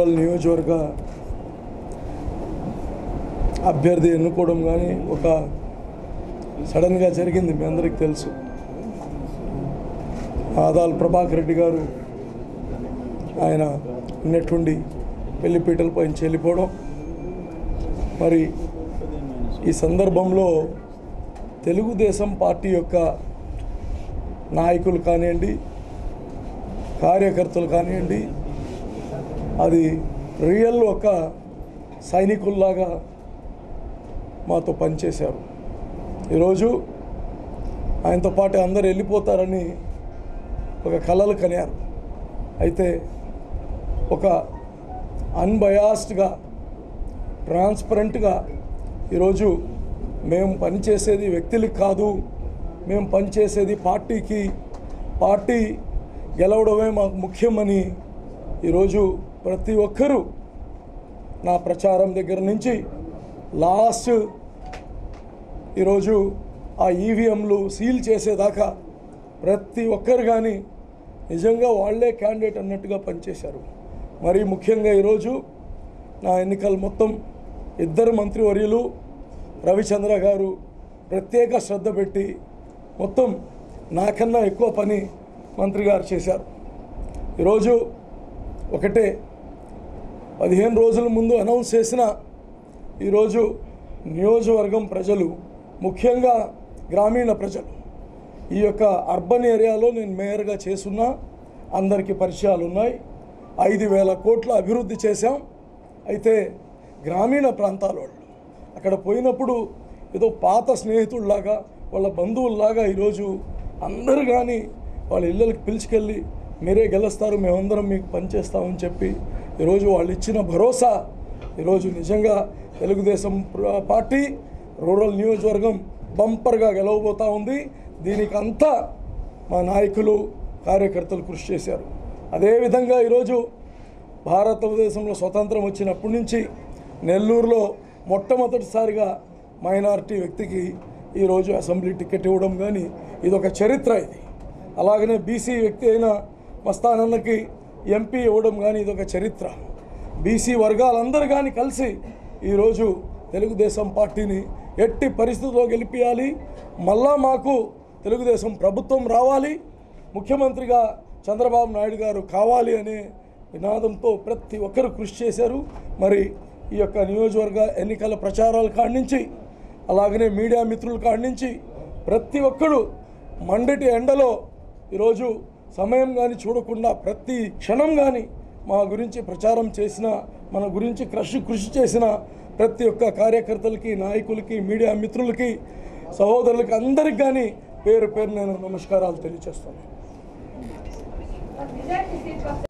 rural నియోజకవర్గ అభ్యర్థి ఎన్నుకోవడం కానీ ఒక సడన్గా జరిగింది మీ అందరికీ తెలుసు ఆదాల్ ప్రభాకర్ రెడ్డి గారు ఆయన ఉన్నట్టుండి పెళ్లిపీటల పైన చెల్లిపోవడం మరి ఈ సందర్భంలో తెలుగుదేశం పార్టీ యొక్క నాయకులు కానివ్వండి కార్యకర్తలు కానివ్వండి అది రియల్ ఒక సైనికుల్లాగా మాతో పనిచేశారు ఈరోజు ఆయనతో పాటు అందరు వెళ్ళిపోతారని ఒక కలలు కనారు అయితే ఒక అన్బయాస్డ్గా ట్రాన్స్పరెంట్గా ఈరోజు మేము పనిచేసేది వ్యక్తులకు కాదు మేము పనిచేసేది పార్టీకి పార్టీ గెలవడమే మాకు ముఖ్యమని ఈరోజు ప్రతి ఒక్కరూ నా ప్రచారం దగ్గర నుంచి లాస్ట్ ఈరోజు ఆ ఈవీఎంలు సీల్ చేసేదాకా ప్రతి ఒక్కరు కానీ నిజంగా వాళ్ళే క్యాండిడేట్ అన్నట్టుగా పనిచేశారు మరి ముఖ్యంగా ఈరోజు నా ఎన్నికలు మొత్తం ఇద్దరు మంత్రివర్యులు రవిచంద్ర గారు ప్రత్యేక శ్రద్ధ పెట్టి మొత్తం నాకన్నా ఎక్కువ పని మంత్రి గారు చేశారు ఈరోజు ఒకటే పదిహేను రోజుల ముందు అనౌన్స్ చేసిన ఈరోజు నియోజకవర్గం ప్రజలు ముఖ్యంగా గ్రామీణ ప్రజలు ఈ యొక్క అర్బన్ ఏరియాలో నేను మేయర్గా చేసున్నా అందరికీ పరిచయాలు ఉన్నాయి ఐదు వేల కోట్ల అభివృద్ధి చేశాం అయితే గ్రామీణ ప్రాంతాల వాళ్ళు అక్కడ పోయినప్పుడు ఏదో పాత స్నేహితుల్లాగా వాళ్ళ బంధువుల్లాగా ఈరోజు అందరు కానీ వాళ్ళ ఇళ్ళకి పిలుచుకెళ్ళి మీరే గెలుస్తారు మేమందరం మీకు పనిచేస్తామని చెప్పి ఈరోజు వాళ్ళు ఇచ్చిన భరోసా ఈరోజు నిజంగా తెలుగుదేశం ప్ర- పార్టీ రూరల్ నియోజకవర్గం బంపర్గా గెలవబోతూ ఉంది దీనికి అంతా మా నాయకులు కార్యకర్తలు కృషి చేశారు అదేవిధంగా ఈరోజు భారతదేశంలో స్వతంత్రం వచ్చినప్పటి నుంచి నెల్లూరులో మొట్టమొదటిసారిగా మైనారిటీ వ్యక్తికి ఈరోజు అసెంబ్లీ టికెట్ ఇవ్వడం కానీ ఇది ఒక చరిత్ర ఇది అలాగనే బీసీ వ్యక్తి అయిన మస్తానన్నకి ఎంపీ ఇవ్వడం కానీ ఇది ఒక చరిత్ర బీసీ వర్గాలందరూ కానీ కలిసి ఈరోజు తెలుగుదేశం పార్టీని ఎట్టి పరిస్థితుల్లో గెలిపించాలి మళ్ళా మాకు తెలుగుదేశం ప్రభుత్వం రావాలి ముఖ్యమంత్రిగా చంద్రబాబు నాయుడు గారు కావాలి అనే నినాదంతో ప్రతి ఒక్కరు కృషి చేశారు మరి ఈ యొక్క నియోజకవర్గ ఎన్నికల ప్రచారాల కాడి నుంచి అలాగనే మీడియా మిత్రుల కాడి నుంచి ప్రతి ఒక్కరు మండటి ఎండలో ఈరోజు సమయం కానీ చూడకుండా ప్రతి క్షణం కానీ మా గురించి ప్రచారం చేసిన మన గురించి కృషి కృషి చేసిన ప్రతి ఒక్క కార్యకర్తలకి నాయకులకి మీడియా మిత్రులకి సహోదరులకి అందరికి కానీ పేరు పేరు నేను నమస్కారాలు తెలియజేస్తాను నిజానికి సీట్ వస్తే